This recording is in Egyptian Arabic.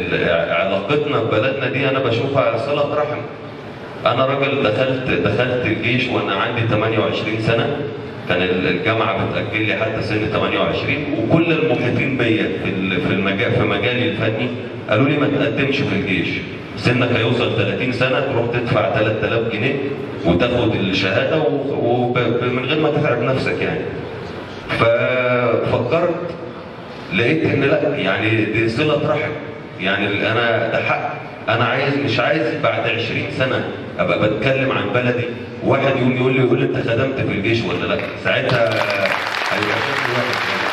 ال- علاقتنا ببلدنا دي انا بشوفها صله رحم انا راجل دخلت دخلت الجيش وانا عندي 28 سنه كان الجامعه بتاجل لي حتى سن 28 وكل المحيطين بيا في ال- في المجال في مجالي الفني قالوا لي ما تقدمش في الجيش سنك هيوصل 30 سنه تروح تدفع 3000 جنيه وتاخد الشهاده ومن غير ما تتعب نفسك يعني ففكرت لقيت ان لا يعني دي صله رحم يعني انا ده حق انا عايز مش عايز بعد 20 سنه ابقى بتكلم عن بلدي واحد يقوم يقول لي يقول لي انت خدمت في الجيش ولا لا ساعتها هيبقى شكلي وحش